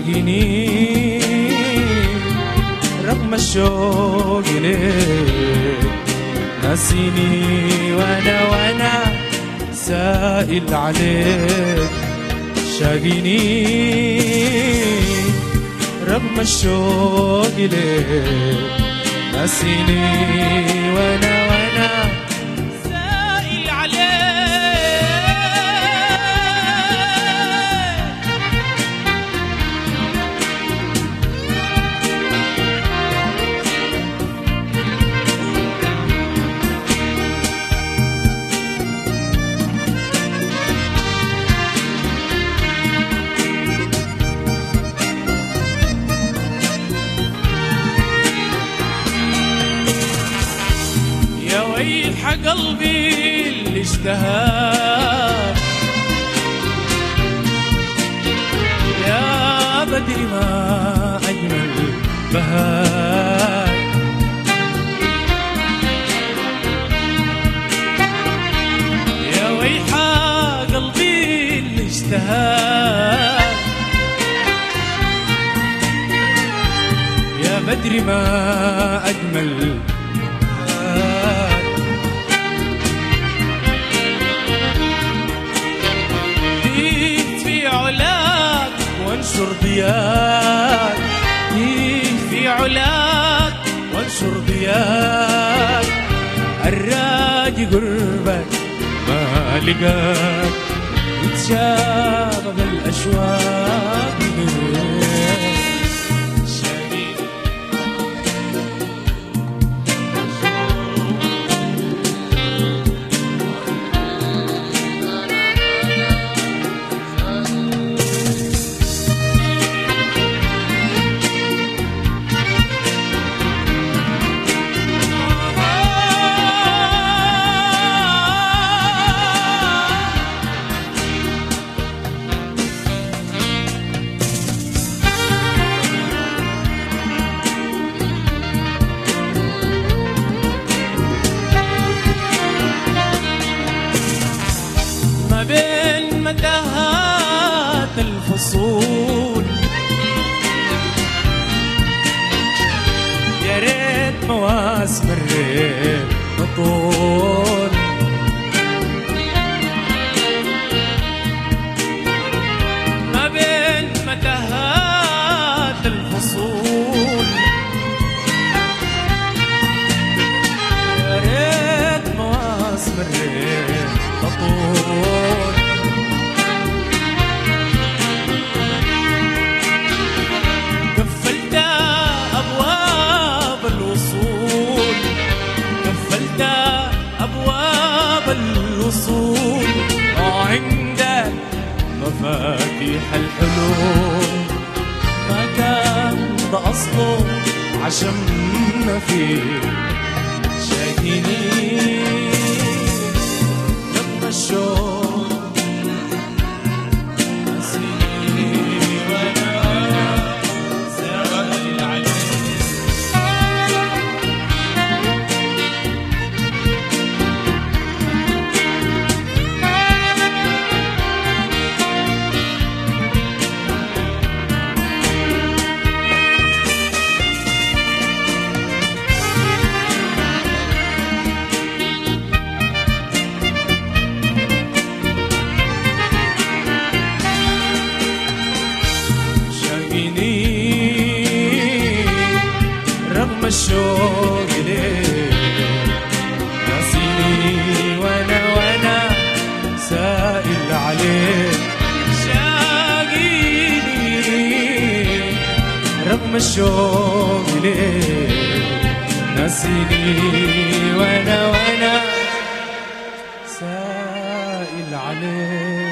شاقيني رغم الشوق ليك ناسيني وانا وانا سائل عليك شاقيني رغم الشوق ليك ناسيني وانا وانا سائل عليك يا ويح قلبي اللي اشتهاك يا بدر ما أجمل بهاك يا ويح قلبي اللي اشتهاك يا بدر ما أجمل بهاك زيد في علاك وانشر ضياك زيد في علاك وانشر ضياك الراجي قربك ما لقاك يتشابك الأشواق شديد ما بين متاهات الفصول يا ريت مواسم الريت بطول ما بين متاهات الفصول يا ريت مواسم الريت بطول قفلت أبواب الوصول قفلت أبواب الوصول وعندك مفاتيح الحلول ما كان ده أصله عشمنا فيه شاقيني لما الشوق نسيني وأنا سائل عليك شاقيني رغم الشوق ليك ناسيني وانا وانا سائل عليك شاقيني رغم الشوق ليك ناسيني وانا وانا سائل عليك